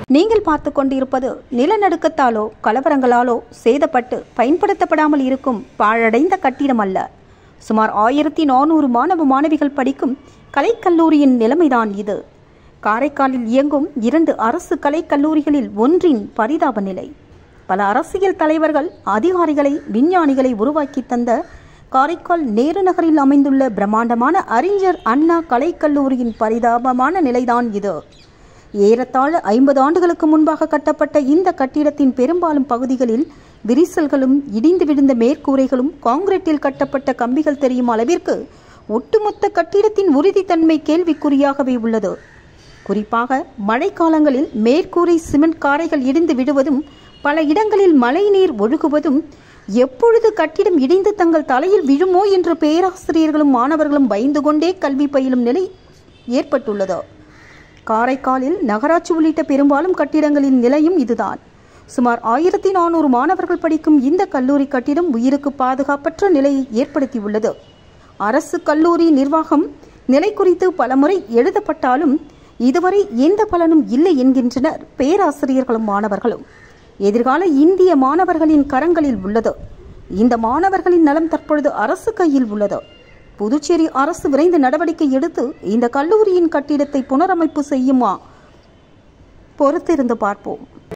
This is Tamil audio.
நீங்கள் பார்த்து கொண்டிருப்பது நிலநடுக்கத்தாலோ கலவரங்களாலோ சேதப்பட்டு பயன்படுத்தப்படாமல் இருக்கும் பாழடைந்த கட்டிடம் அல்ல சுமார் ஆயிரத்தி நானூறு மாணவ மாணவிகள் படிக்கும் கலைக்கல்லூரியின் நிலைமைதான் இது காரைக்காலில் இயங்கும் இரண்டு அரசு கலைக்கல்லூரிகளில் ஒன்றின் பரிதாப நிலை பல அரசியல் தலைவர்கள் அதிகாரிகளை விஞ்ஞானிகளை உருவாக்கி தந்த காரைக்கால் நேரு நகரில் அமைந்துள்ள பிரம்மாண்டமான அறிஞர் அண்ணா கலைக்கல்லூரியின் பரிதாபமான நிலைதான் இது ஏறத்தாழ ஐம்பது ஆண்டுகளுக்கு முன்பாக கட்டப்பட்ட இந்த கட்டிடத்தின் பெரும்பாலும் பகுதிகளில் விரிசல்களும் இடிந்து விழுந்த மேற்கூரைகளும் காங்கிரீட்டில் கட்டப்பட்ட கம்பிகள் தெரியும் அளவிற்கு ஒட்டுமொத்த கட்டிடத்தின் உறுதித்தன்மை கேள்விக்குறியாகவே உள்ளது குறிப்பாக மழைக்காலங்களில் மேற்கூரை சிமெண்ட் காரைகள் இடிந்து விடுவதும் பல இடங்களில் மழைநீர் ஒழுகுவதும் எப்பொழுது கட்டிடம் இடிந்து தங்கள் தலையில் விழுமோ என்று பேராசிரியர்களும் மாணவர்களும் பயந்து கொண்டே கல்வி பயிலும் நிலை ஏற்பட்டுள்ளது காரைக்காலில் நகராட்சி உள்ளிட்ட பெரும்பாலும் கட்டிடங்களின் நிலையும் இதுதான் சுமார் ஆயிரத்தி நானூறு மாணவர்கள் படிக்கும் இந்த கல்லூரி கட்டிடம் உயிருக்கு பாதுகாப்பற்ற நிலையை ஏற்படுத்தியுள்ளது அரசு கல்லூரி நிர்வாகம் நிலை குறித்து பலமுறை எழுதப்பட்டாலும் இதுவரை எந்த பலனும் இல்லை என்கின்றனர் பேராசிரியர்களும் மாணவர்களும் எதிர்கால இந்திய மாணவர்களின் கரங்களில் உள்ளது இந்த மாணவர்களின் நலம் தற்பொழுது அரசு கையில் உள்ளது புதுச்சேரி அரசு விரைந்து நடவடிக்கை எடுத்து இந்த கல்லூரியின் கட்டிடத்தை புனரமைப்பு செய்யுமா பொறுத்திருந்து பார்ப்போம்